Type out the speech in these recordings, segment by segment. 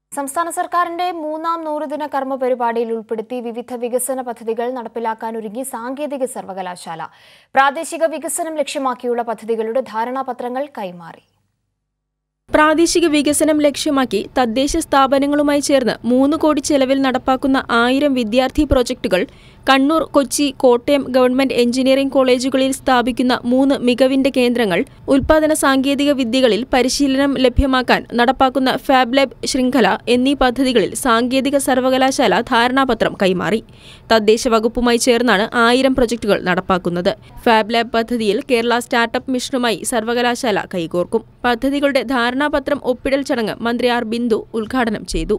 സംസ്ഥാന സർക്കാരിന്റെ മൂന്നാം നൂറുദിന കർമ്മ പരിപാടിയിൽ ഉൾപ്പെടുത്തി വിവിധ വികസന പദ്ധതികൾ നടപ്പിലാക്കാനൊരുങ്ങി സാങ്കേതിക സർവകലാശാല പ്രാദേശിക വികസനം ലക്ഷ്യമാക്കിയുള്ള പദ്ധതികളുടെ ധാരണാപത്രങ്ങൾ കൈമാറി പ്രാദേശിക വികസനം ലക്ഷ്യമാക്കി തദ്ദേശ സ്ഥാപനങ്ങളുമായി ചേർന്ന് മൂന്ന് കോടി ചെലവിൽ നടപ്പാക്കുന്ന ആയിരം വിദ്യാർത്ഥി പ്രോജക്ടുകൾ കണ്ണൂർ കൊച്ചി കോട്ടയം ഗവൺമെന്റ് എഞ്ചിനീയറിംഗ് കോളേജുകളിൽ സ്ഥാപിക്കുന്ന മൂന്ന് മികവിന്റെ കേന്ദ്രങ്ങൾ ഉൽപാദന സാങ്കേതിക വിദ്യകളിൽ പരിശീലനം ലഭ്യമാക്കാൻ നടപ്പാക്കുന്ന ഫാബ് ലാബ് ശൃംഖല എന്നീ പദ്ധതികളിൽ സാങ്കേതിക സർവകലാശാല ധാരണാപത്രം കൈമാറി തദ്ദേശ വകുപ്പുമായി ചേർന്നാണ് ആയിരം പ്രൊജക്ടുകൾ നടപ്പാക്കുന്നത് ഫാബ് ലാബ് പദ്ധതിയിൽ കേരള സ്റ്റാർട്ടപ്പ് മിഷനുമായി സർവകലാശാല കൈകോർക്കും പദ്ധതികളുടെ ധാരണാപത്രം ഒപ്പിടൽ ചടങ്ങ് മന്ത്രി ആർ ബിന്ദു ഉദ്ഘാടനം ചെയ്തു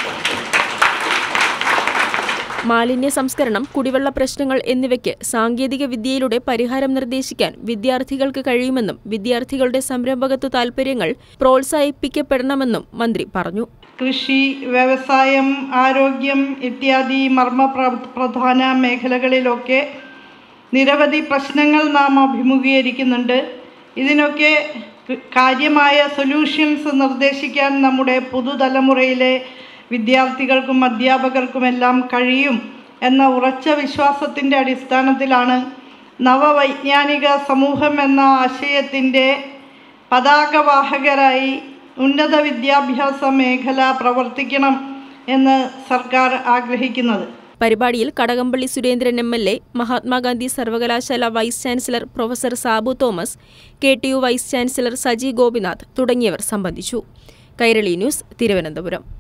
മാലിന്യ സംസ്കരണം കുടിവെള്ള പ്രശ്നങ്ങൾ എന്നിവയ്ക്ക് സാങ്കേതിക വിദ്യയിലൂടെ പരിഹാരം നിർദ്ദേശിക്കാൻ വിദ്യാർത്ഥികൾക്ക് കഴിയുമെന്നും വിദ്യാർത്ഥികളുടെ സംരംഭകത്വ താൽപര്യങ്ങൾ പ്രോത്സാഹിപ്പിക്കപ്പെടണമെന്നും മന്ത്രി പറഞ്ഞു കൃഷി വ്യവസായം ആരോഗ്യം ഇത്യാദി മർമ്മ പ്ര- പ്രധാന മേഖലകളിലൊക്കെ നിരവധി പ്രശ്നങ്ങൾ നാം അഭിമുഖീകരിക്കുന്നുണ്ട് ഇതിനൊക്കെ ക- കാര്യമായ സൊല്യൂഷൻസ് നിർദ്ദേശിക്കാൻ നമ്മുടെ പുതുതലമുറയിലെ വിദ്യാർത്ഥികൾക്കും അധ്യാപകർക്കുമെല്ലാം കഴിയും എന്ന ഉറച്ച വിശ്വാസത്തിൻ്റെ അടിസ്ഥാനത്തിലാണ് നവവൈജ്ഞാനിക സമൂഹം എന്ന ആശയത്തിൻ്റെ പതാകവാഹകരായി ഉന്നത വിദ്യാഭ്യാസ മേഖല പ്രവർത്തിക്കണം എന്ന് സർക്കാർ ആഗ്രഹിക്കുന്നത് പരിപാടിയിൽ Kadakampally Surendran M L A Mahatma Gandhi സർവകലാശാല vice chancellor professor Sabu Thomas K T U vice chancellor Saji Gopinath തുടങ്ങിയവർ സംബന്ധിച്ചു കൈരളി ന്യൂസ് തിരുവനന്തപുരം